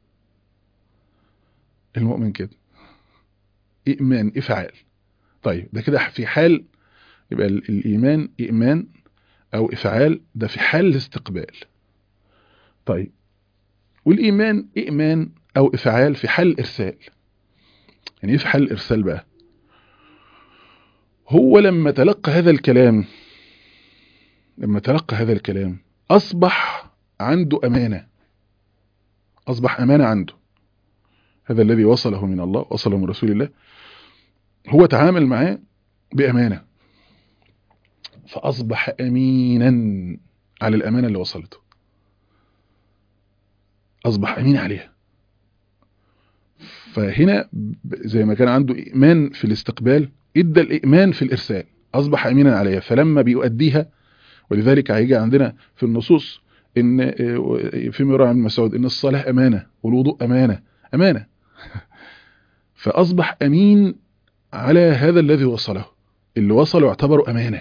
المؤمن كده إيمان إفعال طيب ده كده في حال يبقى الإيمان إيمان أو إفعال ده في حال الاستقبال طيب والإيمان إيمان أو إفعال في حال الإرسال يعني إيه في حال الإرسال بقى هو لما تلقى هذا الكلام لما تلقى هذا الكلام أصبح عنده أمانة أصبح أمانة عنده هذا الذي وصله من الله وصله من رسول الله هو تعامل معاه بأمانة فأصبح أمينا على الأمانة اللي وصلته أصبح أمين عليها فهنا زي ما كان عنده إيمان في الاستقبال ادى الإيمان في الإرسال أصبح أمينا عليها فلما بيؤديها ولذلك هيجي عندنا في النصوص إن في مراء عن مسعود إن الصلاة أمانة والوضوء أمانة أمانة فأصبح أمين على هذا الذي وصله اللي وصله يعتبر أمانة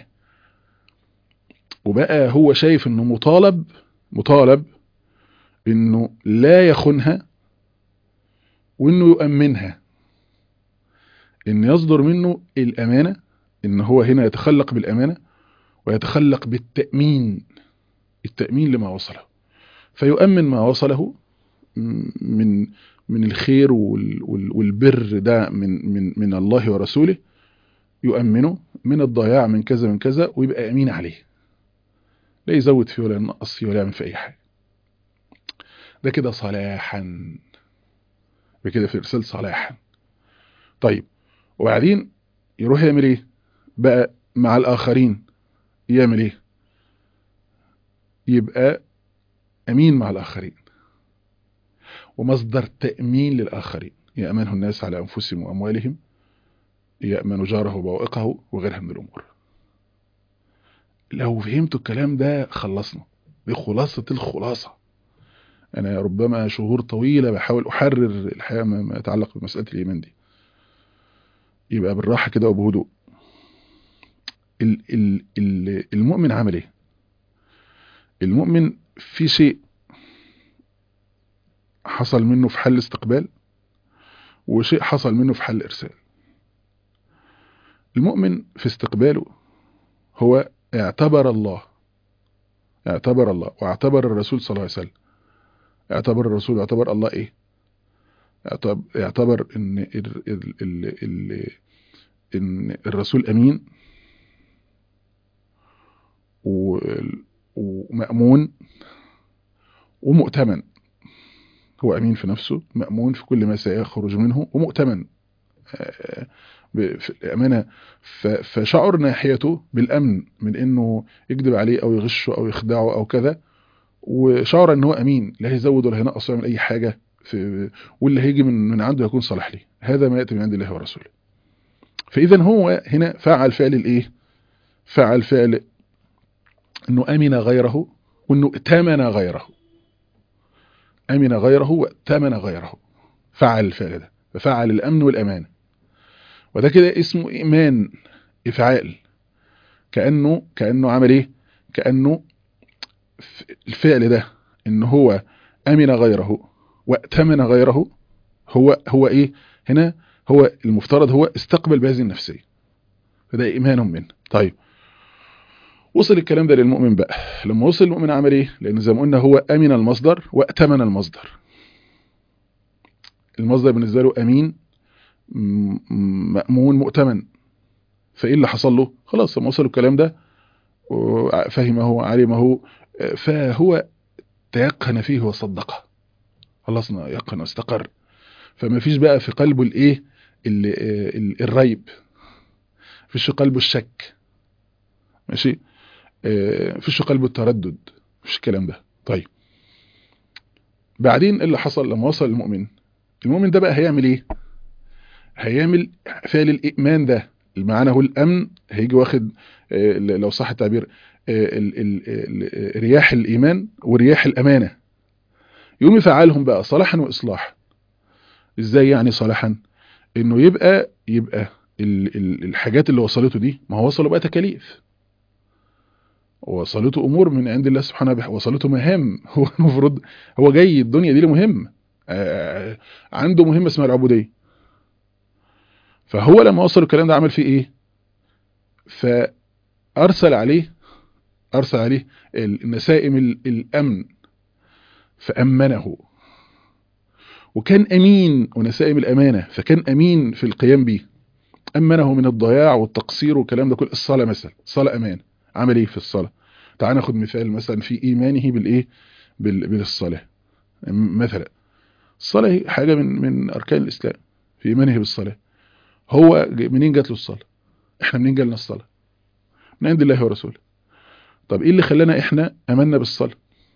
وبقى هو شايف انه مطالب مطالب انه لا يخونها وانه يؤمنها ان يصدر منه الامانة ان هو هنا يتخلق بالامانة ويتخلق بالتأمين التأمين لما وصله فيؤمن ما وصله من من الخير والبر ده من من من الله ورسوله يؤمنه من الضياع من كذا من كذا ويبقى امين عليه لا يزود فيه ولا ينقص فيه ولا يعمل في اي حاجه ده كده صلاحا بكده في ارسال صلاحا طيب وبعدين يروح يعمل ايه بقى مع الاخرين يعمل ايه يبقى امين مع الاخرين ومصدر تأمين للآخرين يأمنه الناس على أنفسهم وأموالهم يأمن جاره وبوائقه وغيرها من الأمور لو فهمتوا الكلام ده خلصنا دي خلاصة الخلاصة أنا ربما شهور طويلة بحاول أحرر الحقيقة ما يتعلق بمسألة الإيمان دي يبقى بالراحة كده وبهدوء المؤمن عمل ايه المؤمن في شيء حصل منه في حل استقبال وشيء حصل منه في حل ارسال المؤمن في استقباله هو اعتبر الله اعتبر الله واعتبر الرسول صلى الله عليه وسلم اعتبر الرسول واعتبر الله ايه اعتبر ان ال ال ال ال ان الرسول امين ومأمون ومؤتمن هو أمين في نفسه مأمون في كل ما سيخرج منه ومؤتمن في الأمانة فشعر ناحيته بالأمن من أنه يكذب عليه أو يغشه أو يخدعه أو كذا وشعر أنه أمين لا هيزود ولا هينقص ويعمل أي حاجة في واللي هيجي من من عنده يكون صالح ليه هذا ما يأتي من عند الله ورسوله فإذا هو هنا فعل فعل الإيه فعل فعل أنه أمن غيره وأنه ائتمن غيره أمن غيره واتمن غيره فعل الفعل ده ففعل الأمن والأمان وده كده اسمه إيمان إفعال كأنه كأنه عمل إيه كأنه الفعل ده إن هو أمن غيره واتمن غيره هو هو إيه هنا هو المفترض هو استقبل بهذه النفسية فده إيمان منه طيب وصل الكلام ده للمؤمن بقى لما وصل المؤمن عمل ايه لان زي ما قلنا هو امن المصدر واتمن المصدر المصدر بالنسبه له امين مامون مؤتمن فايه اللي حصل له خلاص لما وصل الكلام ده فهمه علمه فهو تيقن فيه وصدقه خلصنا يقن واستقر فما فيش بقى في قلبه الايه الريب فيش في قلبه الشك ماشي فيش قلبه التردد مفيش الكلام ده طيب بعدين إيه اللي حصل لما وصل المؤمن المؤمن ده بقى هيعمل ايه هيعمل فعل الايمان ده المعنى هو الامن هيجي واخد آه، لو صح التعبير آه، ال- ال- ال- رياح الايمان ورياح الامانه يقوم يفعلهم بقى صلاحا واصلاحا ازاي يعني صلاحا انه يبقى يبقى ال- ال- الحاجات اللي وصلته دي ما هو وصله بقى تكاليف وصلته امور من عند الله سبحانه وتعالى وصلته مهام هو المفروض هو جاي الدنيا دي لمهم آه، عنده مهمه اسمها العبوديه فهو لما وصل الكلام ده عمل فيه ايه فارسل عليه ارسل عليه النسائم ال- الامن فامنه وكان امين ونسائم الامانه فكان امين في القيام به امنه من الضياع والتقصير والكلام ده كله الصلاه مثلا الصلاه امان عمل ايه في الصلاه تعال ناخد مثال مثلا في ايمانه بالايه بال- بالصلاه م- مثلا الصلاه هي حاجه من من اركان الاسلام في ايمانه بالصلاه هو ج- منين جات له الصلاه احنا منين جالنا الصلاه من عند الله ورسوله طب ايه اللي خلانا احنا امنا بالصلاه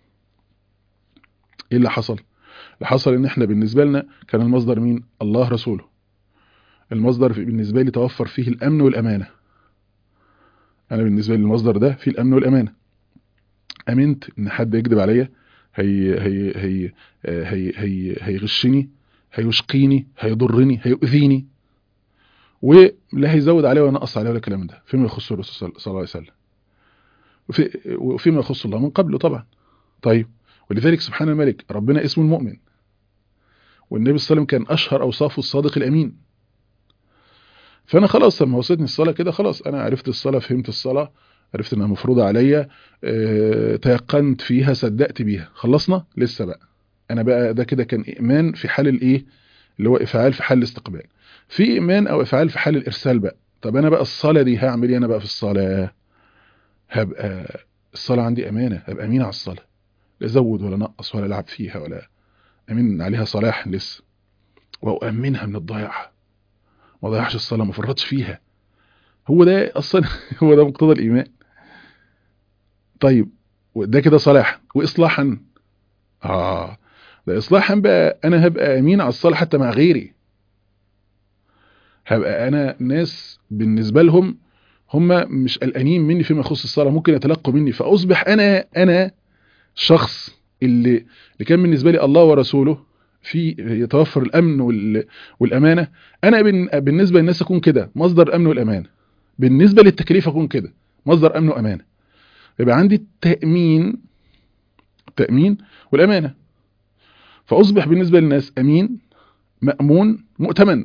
ايه اللي حصل اللي حصل ان احنا بالنسبه لنا كان المصدر مين الله رسوله المصدر في- بالنسبه لي توفر فيه الامن والامانه انا بالنسبه لي المصدر ده فيه الامن والامانه امنت ان حد يكذب عليا هي هي هي هي هي هيغشني هيشقيني هيضرني هيؤذيني ولا هيزود عليه ولا ينقص عليه ولا الكلام ده فيما يخص الرسول صلى الله عليه وسلم وفي وفيما يخص الله من قبله طبعا طيب ولذلك سبحان الملك ربنا اسمه المؤمن والنبي صلى الله عليه وسلم كان اشهر اوصافه الصادق الامين فانا خلاص لما وصلتني الصلاه كده خلاص انا عرفت الصلاه فهمت الصلاه عرفت انها مفروضه عليا اه تيقنت فيها صدقت بيها خلصنا لسه بقى انا بقى ده كده كان ايمان في حال الايه اللي هو افعال في حال الاستقبال في ايمان او افعال في حال الارسال بقى طب انا بقى الصلاه دي هعمل ايه انا بقى في الصلاه هبقى الصلاه عندي امانه هبقى امين على الصلاه لا ازود ولا نقص ولا العب فيها ولا امين عليها صلاح لسه واؤمنها من الضياع ما ضيعش الصلاه ما فرطش فيها هو ده اصلا هو ده مقتضى الايمان طيب ده كده صلاحا واصلاحا اه ده اصلاحا بقى انا هبقى امين على الصلاه حتى مع غيري هبقى انا ناس بالنسبه لهم هم مش قلقانين مني فيما يخص الصلاه ممكن يتلقوا مني فاصبح انا انا شخص اللي اللي كان بالنسبه لي الله ورسوله في يتوفر الامن وال- والامانه انا بن- بالنسبه للناس اكون كده مصدر الامن والامان بالنسبه للتكليف اكون كده مصدر امن وامانه يبقى عندي التامين التامين والامانه فاصبح بالنسبه للناس امين مامون مؤتمن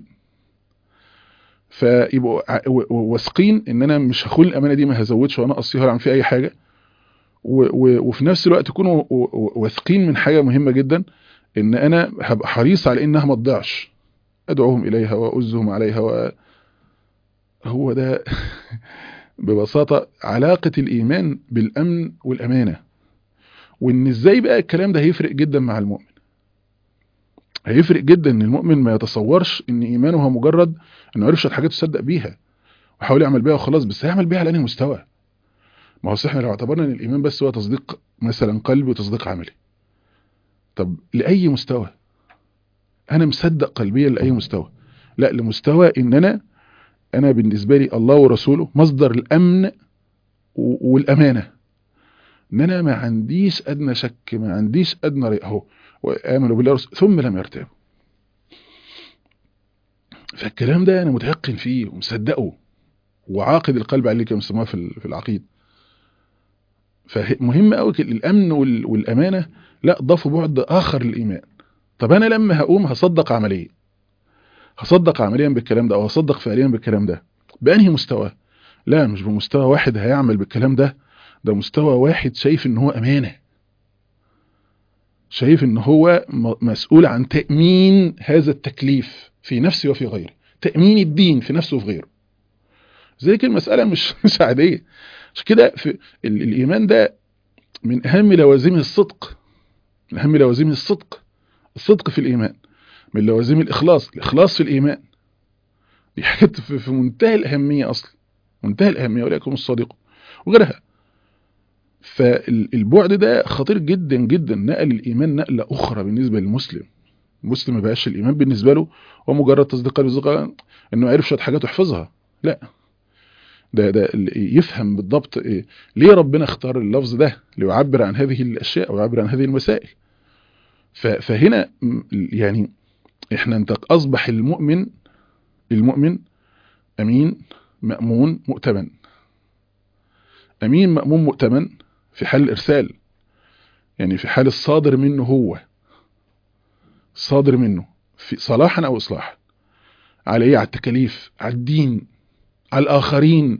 فيبقوا ع- و- و- واثقين ان انا مش هخون الامانه دي ما هزودش ولا انقص فيها ولا اعمل فيها اي حاجه و- و- وفي نفس الوقت يكونوا و- و- واثقين من حاجه مهمه جدا ان انا هبقى حريص على انها ما تضيعش ادعوهم اليها واؤزهم عليها و... هو ده ببساطه علاقه الايمان بالامن والامانه وان ازاي بقى الكلام ده هيفرق جدا مع المؤمن هيفرق جدا ان المؤمن ما يتصورش ان ايمانه هو مجرد انه عرف شويه حاجات يصدق بيها وحاول يعمل بيها وخلاص بس هيعمل بيها على انهي مستوى ما هو أصل احنا لو اعتبرنا ان الايمان بس هو تصديق مثلا قلبي وتصديق عملي طب لاي مستوى انا مصدق قلبيا لاي مستوى لا لمستوى ان انا انا بالنسبه لي الله ورسوله مصدر الامن و- والامانه ان انا ما عنديش ادنى شك ما عنديش ادنى ريب اهو وامنوا بالله ورسوله ثم لم يرتابوا فالكلام ده انا متيقن فيه ومصدقه وعاقد القلب عليه كما بيسموها في ال- في العقيده فمهم قوي الامن وال- والامانه لا ضافوا بعد اخر للايمان طب انا لما هقوم هصدق عمليا هصدق عمليا بالكلام ده او هصدق فعليا بالكلام ده بانهي مستوى لا مش بمستوى واحد هيعمل بالكلام ده ده مستوى واحد شايف ان هو امانه شايف ان هو م- مسؤول عن تامين هذا التكليف في نفسي وفي غيري تامين الدين في نفسه وفي غيره زي كده المساله مش مش عاديه عشان كده في ال- الايمان ده من اهم لوازمه الصدق من اهم لوازمه الصدق الصدق في الايمان من لوازم الاخلاص الاخلاص في الايمان دي حاجات في في منتهى الاهميه اصلا منتهى الاهميه وليكن الصادق وغيرها فالبعد ده خطير جدا جدا نقل الايمان نقله اخرى بالنسبه للمسلم المسلم ما بقاش الايمان بالنسبه له هو مجرد تصديق تصديق انه عرف شويه حاجات ويحفظها لا ده ده يفهم بالضبط إيه ليه ربنا اختار اللفظ ده ليعبر عن هذه الاشياء ويعبر عن هذه المسائل فهنا يعني احنا انت اصبح المؤمن المؤمن امين مأمون مؤتمن امين مأمون مؤتمن في حال الارسال يعني في حال الصادر منه هو صادر منه في صلاحا او اصلاحا على ايه على التكاليف على الدين على الاخرين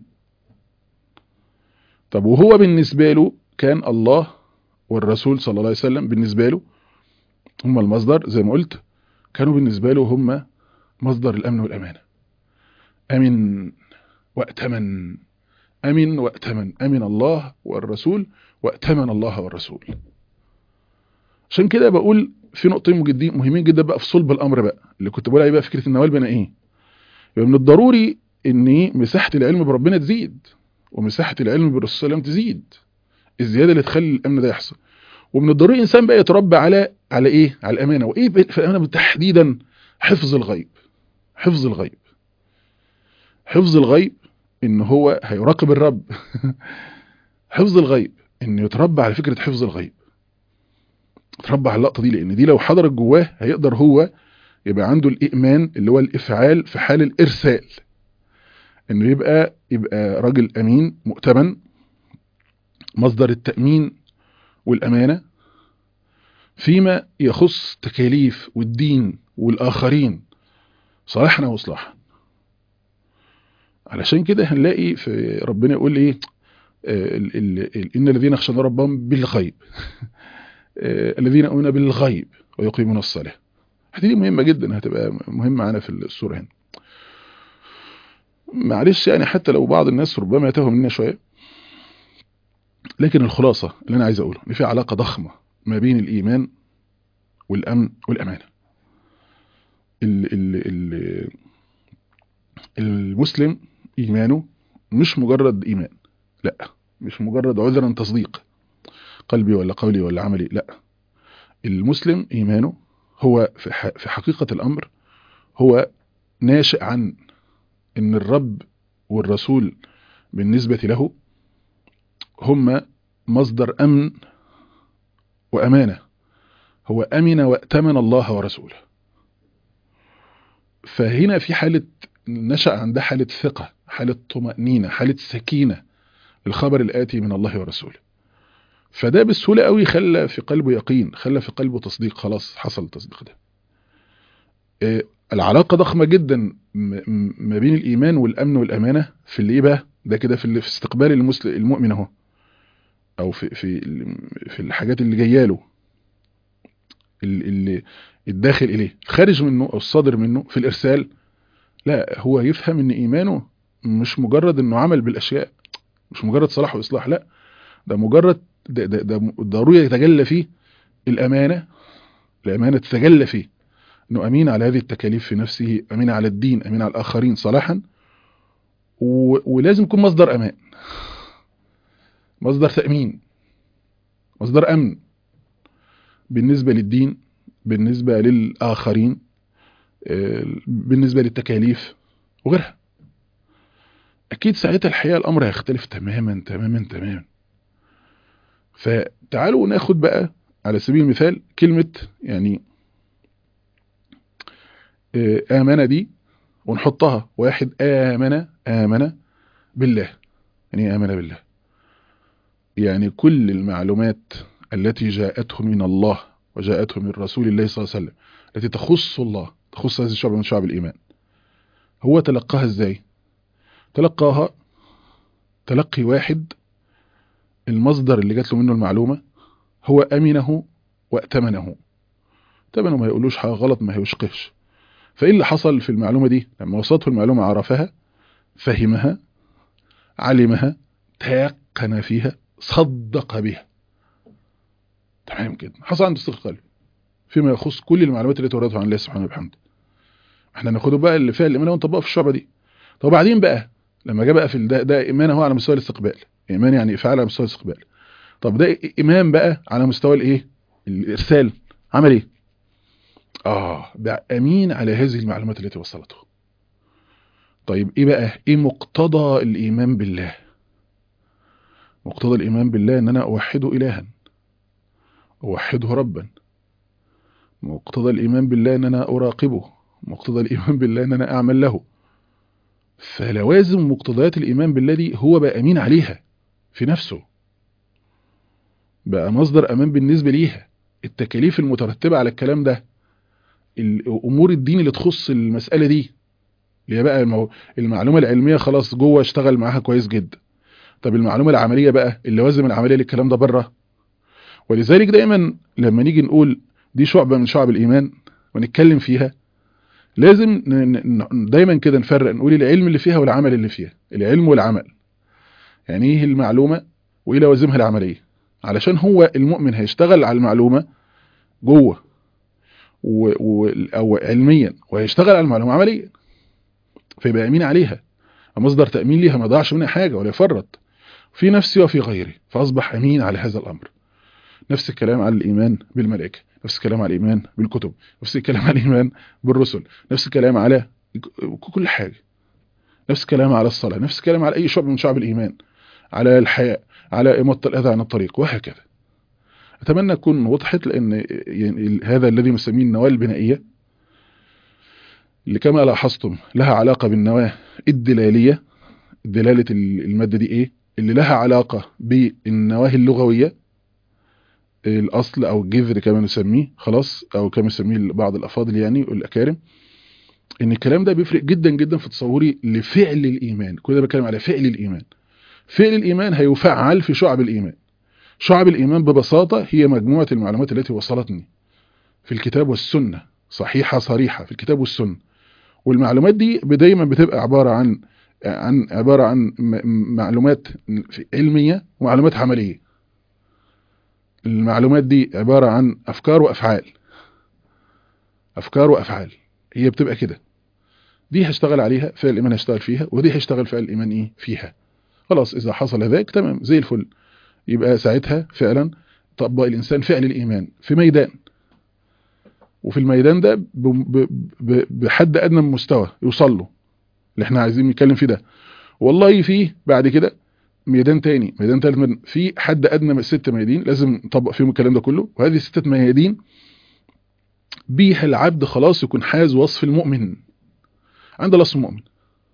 طب وهو بالنسبة له كان الله والرسول صلى الله عليه وسلم بالنسبة له هم المصدر زي ما قلت كانوا بالنسبة له هم مصدر الامن والامانة امن واتمن امن واتمن امن الله والرسول واتمن الله والرسول عشان كده بقول في نقطتين مجدين مهمين جدا بقى في صلب الامر بقى اللي كنت بقول عليه بقى فكره النوال بنا ايه يبقى من الضروري ان مساحه العلم بربنا تزيد ومساحه العلم بالرسول صلى الله عليه وسلم تزيد الزياده اللي تخلي الامن ده يحصل ومن الضروري الانسان بقى يتربى على على ايه على الامانه وايه في الامانه تحديدا حفظ الغيب حفظ الغيب حفظ الغيب ان هو هيراقب الرب حفظ الغيب انه يتربى على فكره حفظ الغيب يتربى على اللقطه دي لان دي لو حضرت جواه هيقدر هو يبقى عنده الايمان اللي هو الافعال في حال الارسال انه يبقى يبقى راجل امين مؤتمن مصدر التامين والامانه فيما يخص تكاليف والدين والاخرين صالحا او اصلاحا علشان كده هنلاقي في ربنا يقول ايه ال ال ال ان الذين يخشون ربهم بالغيب الذين يؤمنون بالغيب ويقيمون الصلاه دي مهمه جدا هتبقى مهمه معانا في السوره هنا معلش يعني حتى لو بعض الناس ربما يتوه مننا شويه لكن الخلاصه اللي انا عايز اقوله ان في علاقه ضخمه ما بين الايمان والامن والامانه ال ال ال المسلم ايمانه مش مجرد ايمان لا مش مجرد عذرا تصديق قلبي ولا قولي ولا عملي لا المسلم ايمانه هو في حقيقة الامر هو ناشئ عن ان الرب والرسول بالنسبة له هم مصدر امن وامانة هو امن واتمن الله ورسوله فهنا في حالة نشأ عندها حالة ثقة حالة طمأنينة حالة سكينة الخبر الآتي من الله ورسوله فده بسهولة قوي خلى في قلبه يقين خلى في قلبه تصديق خلاص حصل التصديق ده إيه العلاقة ضخمة جدا ما بين الإيمان والأمن والأمانة في اللي إيه بقى ده كده في, في استقبال المسلم المؤمن اهو أو في في في الحاجات اللي جايه له اللي الداخل إليه الخارج منه أو الصادر منه في الإرسال لا هو يفهم ان ايمانه مش مجرد انه عمل بالاشياء مش مجرد صلاح واصلاح لا ده مجرد ده, ده, ده ضروري يتجلى فيه الامانه الامانه تتجلى فيه انه امين على هذه التكاليف في نفسه امين على الدين امين على الاخرين صلاحا ولازم يكون مصدر امان مصدر تامين مصدر امن بالنسبه للدين بالنسبه للاخرين بالنسبة للتكاليف وغيرها أكيد ساعتها الحقيقة الأمر هيختلف تماما تماما تماما فتعالوا ناخد بقى على سبيل المثال كلمة يعني آمنة دي ونحطها واحد آمن آمن بالله يعني آمن بالله يعني كل المعلومات التي جاءته من الله وجاءته من رسول الله صلى الله عليه وسلم التي تخص الله تخص هذه الشعب من شعب الإيمان هو تلقاها ازاي تلقاها تلقي واحد المصدر اللي جات له منه المعلومة هو أمنه وأتمنه تمنه ما يقولوش حاجة غلط ما يشقش فإيه اللي حصل في المعلومة دي لما وصلته المعلومة عرفها فهمها علمها تيقن فيها صدق بها تمام كده حصل عنده صدق قلبي فيما يخص كل المعلومات اللي توردها عن الله سبحانه وبحمده احنا ناخده بقى اللي فيها الايمان ونطبقه في الشعبه دي طب وبعدين بقى لما جه بقى في ده, ده ايمان هو على مستوى الاستقبال ايمان يعني افعال على مستوى الاستقبال طب ده إمام بقى على مستوى الإيه الإرسال عمل إيه آه بقى أمين على هذه المعلومات التي وصلته طيب إيه بقى إيه مقتضى الإيمان بالله مقتضى الإيمان بالله أن أنا أوحده إلها أوحده ربا مقتضى الإيمان بالله أن أنا أراقبه مقتضى الإيمان بالله أن أنا أعمل له فلوازم مقتضيات الإيمان بالله دي هو بقى أمين عليها في نفسه بقى مصدر أمان بالنسبة ليها التكاليف المترتبة على الكلام ده الأمور الدين اللي تخص المسألة دي اللي هي بقى المعلومة العلمية خلاص جوه اشتغل معاها كويس جدا طب المعلومة العملية بقى اللوازم العملية للكلام ده بره ولذلك دايما لما نيجي نقول دي شعبة من شعب الإيمان ونتكلم فيها لازم دايما كده نفرق نقول العلم اللي فيها والعمل اللي فيها العلم والعمل يعني ايه المعلومة وايه لوازمها العملية علشان هو المؤمن هيشتغل على المعلومة جوه و... و... او علميا وهيشتغل على المعلومة عمليا فيبقى امين عليها مصدر تأمين ليها ما يضيعش منها حاجة ولا يفرط في نفسي وفي غيري فأصبح أمين على هذا الأمر نفس الكلام على الإيمان بالملائكة نفس الكلام على الإيمان بالكتب نفس الكلام على الإيمان بالرسل نفس الكلام على كل حاجة نفس الكلام على الصلاة نفس الكلام على أي شعب من شعب الإيمان على الحياء على إماطة الأذى عن الطريق وهكذا أتمنى تكون وضحت لأن يعني هذا الذي نسميه النواة البنائية اللي كما لاحظتم لها علاقة بالنواة الدلالية دلالة المادة دي ايه اللي لها علاقة بالنواة اللغوية الاصل او الجذر كما نسميه خلاص او كما يسميه بعض الافاضل يعني والاكارم ان الكلام ده بيفرق جدا جدا في تصوري لفعل الايمان كل ده بتكلم على فعل الايمان فعل الايمان هيفعل في شعب الايمان شعب الايمان ببساطة هي مجموعة المعلومات التي وصلتني في الكتاب والسنة صحيحة صريحة في الكتاب والسنة والمعلومات دي دايما بتبقى عبارة عن عن عبارة عن معلومات علمية ومعلومات عملية المعلومات دي عبارة عن أفكار وأفعال أفكار وأفعال هي بتبقى كده دي هشتغل عليها فعل الإيمان هشتغل فيها ودي هشتغل فعل الإيمان إيه فيها خلاص إذا حصل ذلك تمام زي الفل يبقى ساعتها فعلا طبق الإنسان فعل الإيمان في ميدان وفي الميدان ده بحد أدنى من مستوى يوصل له اللي احنا عايزين نتكلم فيه ده والله فيه بعد كده ميدان تاني ميدان تالت ميدان في حد ادنى من ست ميادين لازم نطبق فيهم الكلام ده كله وهذه الستة ميادين بيها العبد خلاص يكون حاز وصف المؤمن عند الله اسم المؤمن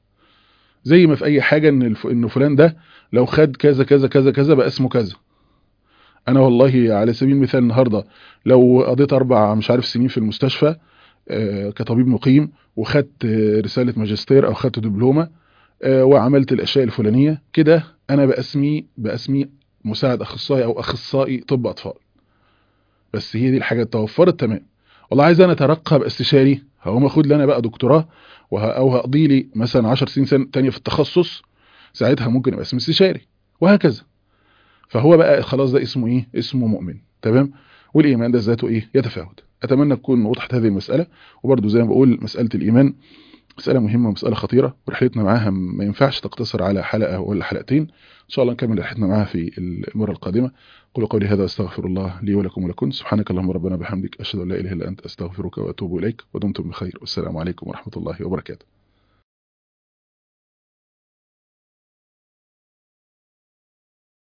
زي ما في اي حاجة ان الف... ان فلان ده لو خد كذا كذا كذا كذا بقى اسمه كذا انا والله على سبيل المثال النهارده لو قضيت اربع مش عارف سنين في المستشفى آه كطبيب مقيم وخدت آه رسالة ماجستير او خدت دبلومة آه وعملت الاشياء الفلانية كده انا باسمي باسمي مساعد اخصائي او اخصائي طب اطفال بس هي دي الحاجة توفرت تمام والله عايز انا اترقى باستشاري هقوم اخد لي انا بقى دكتوراه او هقضي لي مثلا 10 سنين سنة تانية في التخصص ساعتها ممكن يبقى اسمي استشاري وهكذا فهو بقى خلاص ده اسمه ايه اسمه مؤمن تمام والايمان ده ذاته ايه يتفاوت اتمنى تكون وضحت هذه المسألة وبرضو زي ما بقول مسألة الايمان مسألة مهمة ومسألة خطيرة ورحلتنا معاها ما ينفعش تقتصر على حلقة ولا حلقتين إن شاء الله نكمل رحلتنا معاها في المرة القادمة قولوا قولي هذا أستغفر الله لي ولكم ولكم سبحانك اللهم ربنا بحمدك أشهد أن لا إله إلا أنت أستغفرك وأتوب إليك ودمتم بخير والسلام عليكم ورحمة الله وبركاته